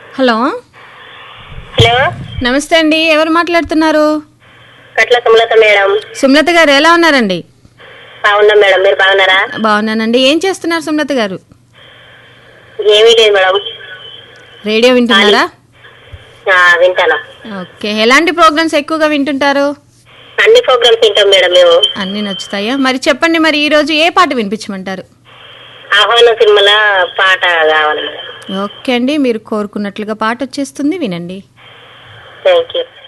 hello hello నమస్తే అండి ఎవరు మాట్లాడుతున్నారు కట్ల సుమలత మేడం సుమలత గారు ఎలా ఉన్నారండి బాగున్నాం మేడం మీరు బాగున్నారా బాగున్నానండి ఏం చేస్తున్నారు సుమలత గారు ఏమీ లేదు మేడం రేడియో వింటున్నారా ఆ, వింటాను ఓకే ఎలాంటి ప్రోగ్రామ్స్ ఎక్కువగా వింటుంటారు అన్ని ప్రోగ్రామ్స్ వింటాం మేడం మేము అన్నీ నచ్చుతాయా మరి చెప్పండి మరి ఈరోజు ఏ పాట వినిపించమంటారు ఆహ్వానం సినిమాల పాట కావాలి మేడం ఓకే అండి మీరు కోరుకున్నట్లుగా పాట వచ్చేస్తుంది వినండి థ్యాంక్ యూ